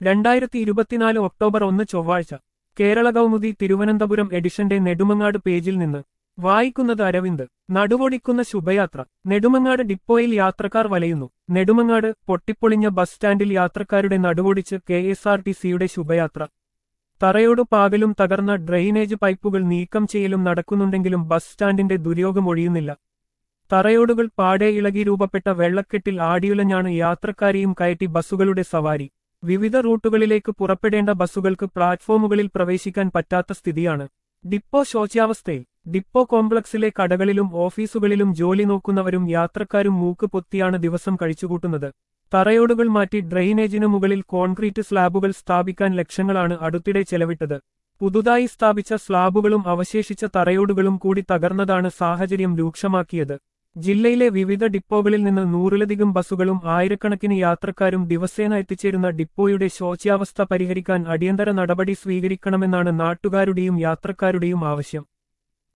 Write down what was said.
രണ്ടായിരത്തി ഇരുപത്തിനാല് ഒക്ടോബർ ഒന്ന് ചൊവ്വാഴ്ച കേരള കൗമുദി തിരുവനന്തപുരം എഡിഷന്റെ നെടുമങ്ങാട് പേജിൽ നിന്ന് വായിക്കുന്നത് അരവിന്ദ് നടുവൊടിക്കുന്ന ശുഭയാത്ര നെടുമങ്ങാട് ഡിപ്പോയിൽ യാത്രക്കാർ വലയുന്നു നെടുമങ്ങാട് പൊട്ടിപ്പൊളിഞ്ഞ ബസ് സ്റ്റാൻഡിൽ യാത്രക്കാരുടെ നടുവൊടിച്ച് കെ എസ് ആർ ടി സിയുടെ ശുഭയാത്ര തറയോട് പാകലും തകർന്ന ഡ്രെയിനേജ് പൈപ്പുകൾ നീക്കം ചെയ്യലും നടക്കുന്നുണ്ടെങ്കിലും ബസ് സ്റ്റാൻഡിന്റെ ദുര്യോഗം ഒഴിയുന്നില്ല തറയോടുകൾ പാടെ ഇളകി രൂപപ്പെട്ട വെള്ളക്കെട്ടിൽ ആടിയുലഞ്ഞാണ് യാത്രക്കാരെയും കയറ്റി ബസ്സുകളുടെ സവാരി വിവിധ റൂട്ടുകളിലേക്ക് പുറപ്പെടേണ്ട ബസ്സുകൾക്ക് പ്ലാറ്റ്ഫോമുകളിൽ പ്രവേശിക്കാൻ പറ്റാത്ത സ്ഥിതിയാണ് ഡിപ്പോ ശോച്യാവസ്ഥയിൽ ഡിപ്പോ കോംപ്ലക്സിലെ കടകളിലും ഓഫീസുകളിലും ജോലി നോക്കുന്നവരും യാത്രക്കാരും മൂക്ക് പൊത്തിയാണ് ദിവസം കഴിച്ചുകൂട്ടുന്നത് തറയോടുകൾ മാറ്റി ഡ്രെയിനേജിനു മുകളിൽ കോൺക്രീറ്റ് സ്ലാബുകൾ സ്ഥാപിക്കാൻ ലക്ഷങ്ങളാണ് അടുത്തിടെ ചെലവിട്ടത് പുതുതായി സ്ഥാപിച്ച സ്ലാബുകളും അവശേഷിച്ച തറയോടുകളും കൂടി തകർന്നതാണ് സാഹചര്യം രൂക്ഷമാക്കിയത് ജില്ലയിലെ വിവിധ ഡിപ്പോകളിൽ നിന്ന് നൂറിലധികം ബസ്സുകളും ആയിരക്കണക്കിന് യാത്രക്കാരും ദിവസേന എത്തിച്ചേരുന്ന ഡിപ്പോയുടെ ശോച്യാവസ്ഥ പരിഹരിക്കാൻ അടിയന്തര നടപടി സ്വീകരിക്കണമെന്നാണ് നാട്ടുകാരുടെയും യാത്രക്കാരുടെയും ആവശ്യം